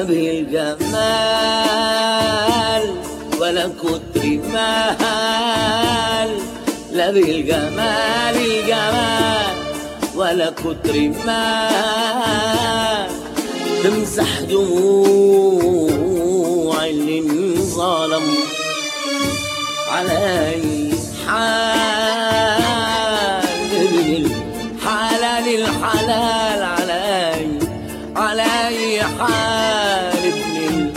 لا بالجمال ولا كتر مال لا بالجمال الجمال ولا كتر مال تمسح دموع اللي انظلم على أي حال من الحلال الحلال على أي على أي حال ابن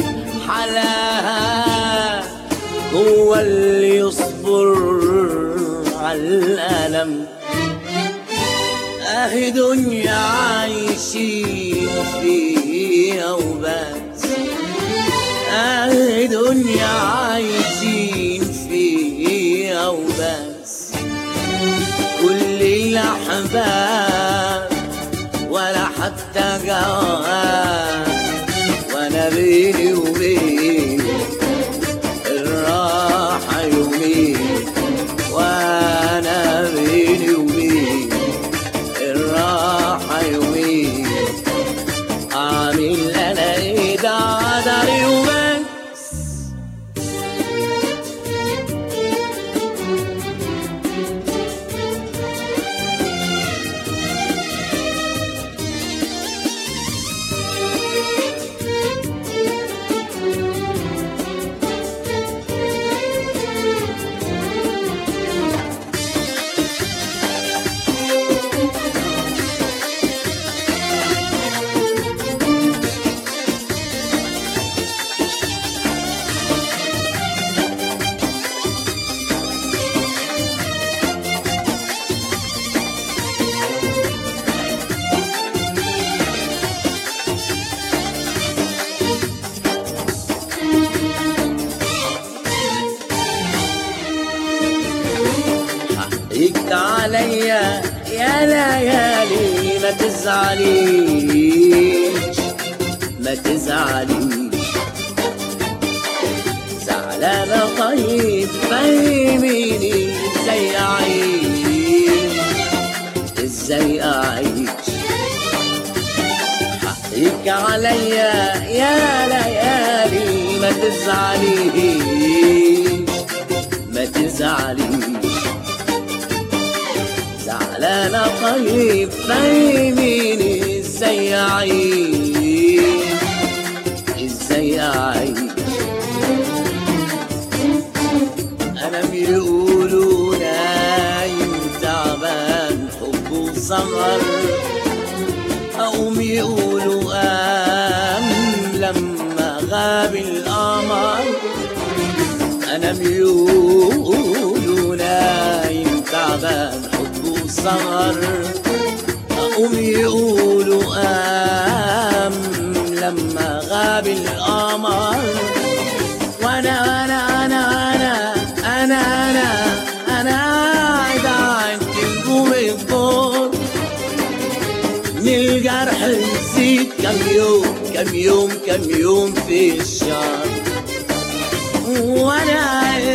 الحلال هو اللي يصبر على الألم أهي دنيا عايشين فيها وبس أهي دنيا عايشين فيها وبس كل الأحباب ولا حتى جواب وأنا بيني وبين الراحة يومين وأنا بيني وبين الراحة يومين عامل أنا إيه ده قدري وبس حقك عليا يا ليالي ما تزعليش ما تزعليش زعلانة طيب فهميني ازاي اعيش ازاي اعيش حقك عليا يا ليالي ما تزعليش ما تزعليش زعلانة طيب فهميني ازاي اعيش ازاي اعيش انا بيقولوا نايم تعبان حبه سهر اقوم يقولوا قام لما غاب القمر انا بيقولوا نايم تعبان حبه سهر اقوم يقولوا قام لما غاب القمر وانا وانا انا انا انا انا انا قاعد عند نجوم الدور من الجرح نسيت كم يوم كم يوم كم يوم في الشهر وانا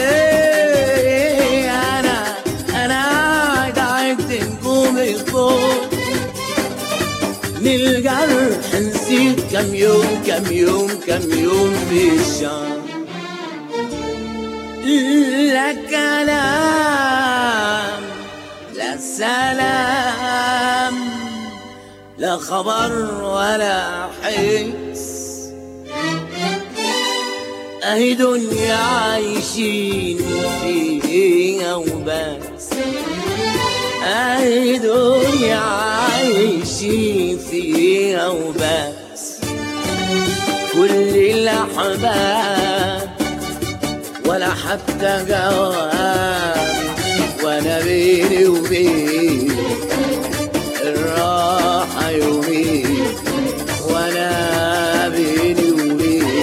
إيه انا انا قاعد عند نجوم الفوق من الجرح نسيت كم يوم كم يوم كم يوم في الشهر لا كلام لا سلام لا خبر ولا حس اهي دنيا عايشين فيها وبس اهي دنيا عايشين فيها وبس كل الاحباب ولا حتى جواب وانا بيني وبين الراحة يومين وانا بيني وبين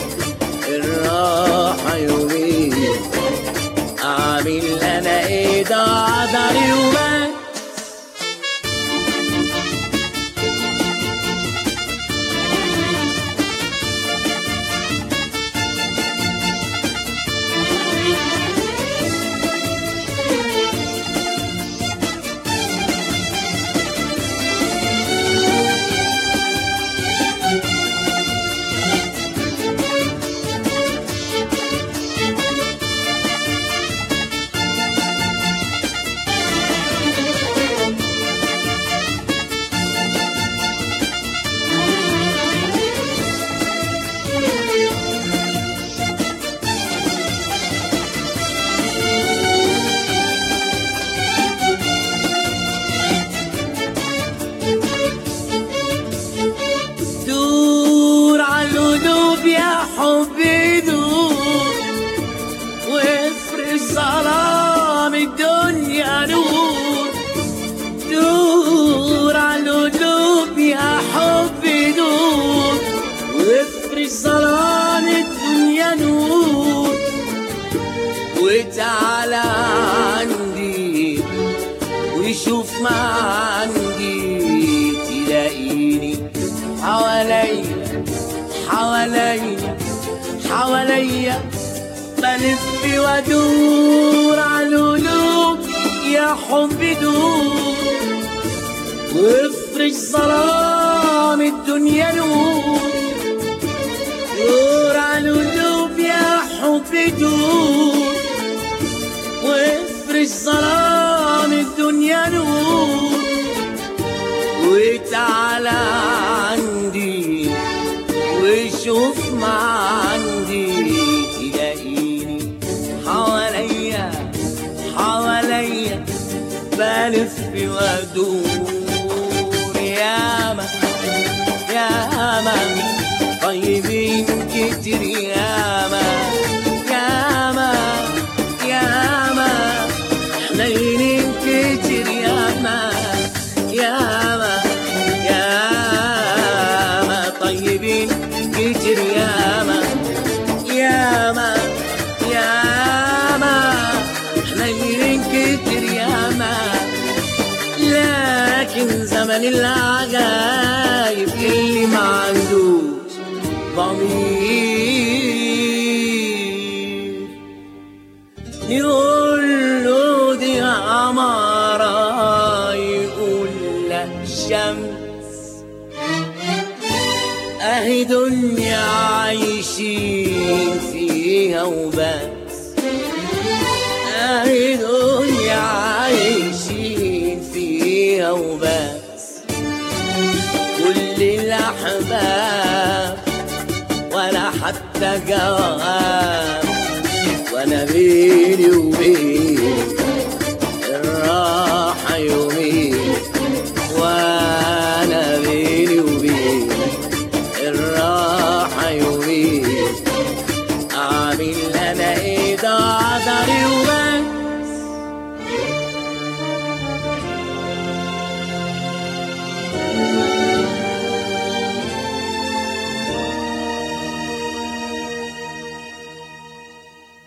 الراحة يومين عامل انا ايه ده عذري وبس وتعالى عندي وشوف ما عندي تلاقيني حواليا حواليا حواليا بلف وادور على القلوب يا حب دور وافرش ظلام الدنيا نور دور على القلوب يا حب دور وافرش ظلام الدنيا نور وتعالى عندي وشوف ما عندي تلاقيني حواليا حواليا بلف وادور ياما ياما طيبين كتير ياما ياما ياما حنينين كتير ياما ياما ياما طيبين كتير ياما ياما ياما حنينين كتير ياما لكن زمن العجايب اللي ما عندوش ضمير يقول له دي عمارة يقول له شمس اهي دنيا عايشين فيها وبس اهي دنيا عايشين فيها وبس كل الاحباب ولا حتى جواب وانا بيني وبين الراحة يومين